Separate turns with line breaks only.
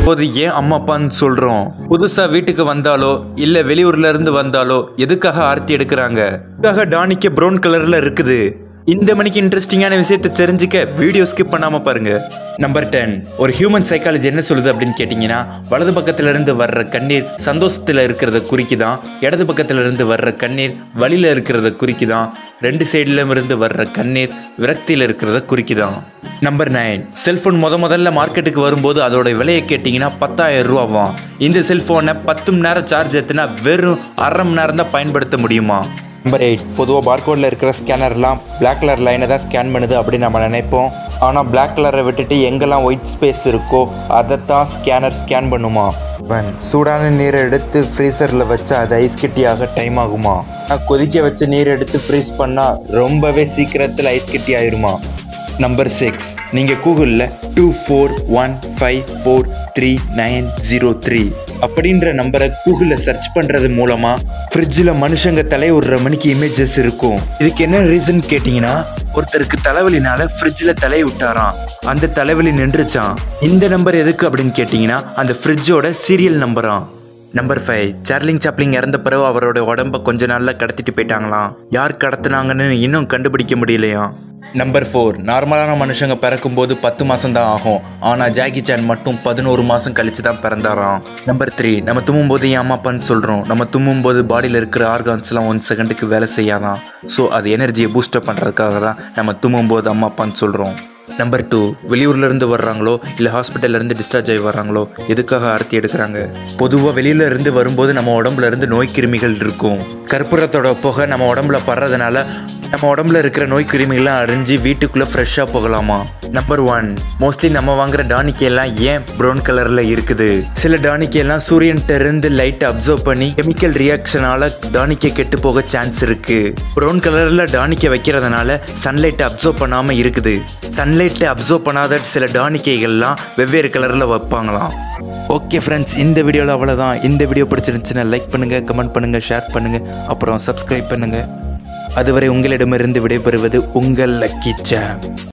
போது ஏன் அம்மா அப்பான்னு சொல்றோம் புதுசா வீட்டுக்கு வந்தாலோ இல்ல வெளியூர்ல இருந்து வந்தாலோ எதுக்காக ஆர்த்தி எடுக்கிறாங்க எதுக்காக டானிக்கு ப்ரௌன் கலர்ல இருக்குது இந்த மணிக்கு இன்ட்ரெஸ்டிங்கான விஷயத்தை தெரிஞ்சுக்க வீடியோ ஸ்கிப் பண்ணாம பாருங்க நம்பர் டென் ஒரு ஹியூமன் சைக்காலஜி என்ன சொல்லுது அப்படின்னு கேட்டிங்கன்னா வலது பக்கத்துல இருந்து வர்ற கண்ணீர் சந்தோஷத்துல இருக்கிறத குறிக்குதான் இடது பக்கத்துல இருந்து வர்ற கண்ணீர் வழியில இருக்கிறத குறிக்குதான் ரெண்டு சைடுல இருந்து வர்ற கண்ணீர் விரக்தியில இருக்கிறத குறிக்குதான் நம்பர் நைன் செல்போன் முத முதல்ல மார்க்கெட்டுக்கு வரும்போது அதோட விலையை கேட்டிங்கன்னா பத்தாயிரம் ரூபாவாம் இந்த செல்போனை பத்து மணி நேரம் சார்ஜ் ஏற்றினா வெறும் அரை மணி நேரம் தான் பயன்படுத்த முடியுமா நம்பர் எயிட் பொதுவாக பார்கோடில் இருக்கிற ஸ்கேனர்லாம் பிளாக் கலர் லைனை தான் ஸ்கேன் பண்ணுது அப்படின்னு நம்ம நினைப்போம் ஆனால் பிளாக் கலரை விட்டுட்டு எங்கெல்லாம் ஒயிட் ஸ்பேஸ் இருக்கோ அதைத்தான் ஸ்கேனர் ஸ்கேன் பண்ணுமா ஒன் சூடான நீரை எடுத்து ஃப்ரீசரில் வச்சா அது ஐஸ் கட்டியாக டைம் ஆகுமா நான் கொதிக்க வச்ச நீர் எடுத்து ஃப்ரீஸ் பண்ணால் ரொம்பவே சீக்கிரத்தில் ஐஸ் கட்டி ஆயிருமா நம்பர் சிக்ஸ் நீங்கள் கூகுளில் two four one five four three nine zero three அப்படின்ற நம்பரை கூகுளில் சர்ச் பண்ணுறது மூலமாக ஃப்ரிட்ஜில் மனுஷங்க தலை விடுற மணிக்கு இமேஜஸ் இருக்கும் இதுக்கு என்ன ரீசன் கேட்டிங்கன்னா ஒருத்தருக்கு தலைவலினால ஃப்ரிட்ஜில் தலையை விட்டாராம் அந்த தலைவலி நின்றுச்சான் இந்த நம்பர் எதுக்கு அப்படின்னு கேட்டிங்கன்னா அந்த ஃப்ரிட்ஜோட சீரியல் நம்பராம் நம்பர் ஃபைவ் சார்லிங் சாப்ளிங் இறந்த பிறகு அவரோட உடம்ப கொஞ்ச நாள்ல கடத்திட்டு போயிட்டாங்களாம் யார் கடத்துனாங்கன்னு இன்னும் கண்டுபிடிக்க முடியலையாம் நம்பர் ஃபோர் நார்மலான மனுஷங்க பிறக்கும்போது பத்து மாசம் தான் ஆகும் ஆனா ஜாக்கி சான் மட்டும் பதினோரு மாசம் கழிச்சு தான் பிறந்தாராம் நம்பர் த்ரீ நம்ம தும்மும் போது என் அம்மா அப்பான்னு சொல்றோம் நம்ம தும்மும் போது பாடியில் இருக்கிற ஆர்கான்ஸ்லாம் ஒன் செகண்டுக்கு வேலை செய்யாதான் ஸோ அது எனர்ஜியை பூஸ்டப் பண்றதுக்காக தான் நம்ம தும்மும் போது அம்மா அப்பான்னு சொல்றோம் நம்பர் டூ வெளியூர்ல இருந்து வர்றாங்களோ இல்லை ஹாஸ்பிட்டல்ல இருந்து டிஸ்சார்ஜ் ஆகி வர்றாங்களோ எதுக்காக ஆர்த்தி எடுக்கிறாங்க பொதுவாக வெளியில இருந்து வரும்போது நம்ம உடம்புல இருந்து நோய் கிருமிகள் இருக்கும் கற்பூரத்தோட புகை நம்ம உடம்புல படுறதுனால நம்ம உடம்புல இருக்கிற நோய் கிருமிகள்லாம் அழிஞ்சு வீட்டுக்குள்ள ஃப்ரெஷ்ஷாக போகலாமா நம்பர் ஒன் மோஸ்ட்லி நம்ம வாங்குற டானிக்கை எல்லாம் ஏன் ப்ரௌன் கலர்ல இருக்குது சில டானிக்கை எல்லாம் சூரியன்ட்ட இருந்து லைட் அப்சர்வ் பண்ணி கெமிக்கல் ரியாக்ஷனால டானிக்கை கெட்டு போக சான்ஸ் இருக்கு ப்ரௌன் கலர்ல டானிக்கை வைக்கிறதுனால சன்லைட்டை அப்சர்வ் பண்ணாம இருக்குது சன்லைட்டை அப்சர்வ் பண்ணாத சில டானிக்கைகள்லாம் வெவ்வேறு கலர்ல வைப்பாங்களாம் ஓகே ஃப்ரெண்ட்ஸ் இந்த வீடியோவில் அவ்வளோதான் இந்த வீடியோ பிடிச்சிருந்துச்சுன்னா லைக் பண்ணுங்கள் கமெண்ட் பண்ணுங்கள் ஷேர் பண்ணுங்கள் அப்புறம் சப்ஸ்கிரைப் பண்ணுங்கள் அதுவரை உங்களிடமிருந்து விடைபெறுவது உங்கள் லக்கி சாம்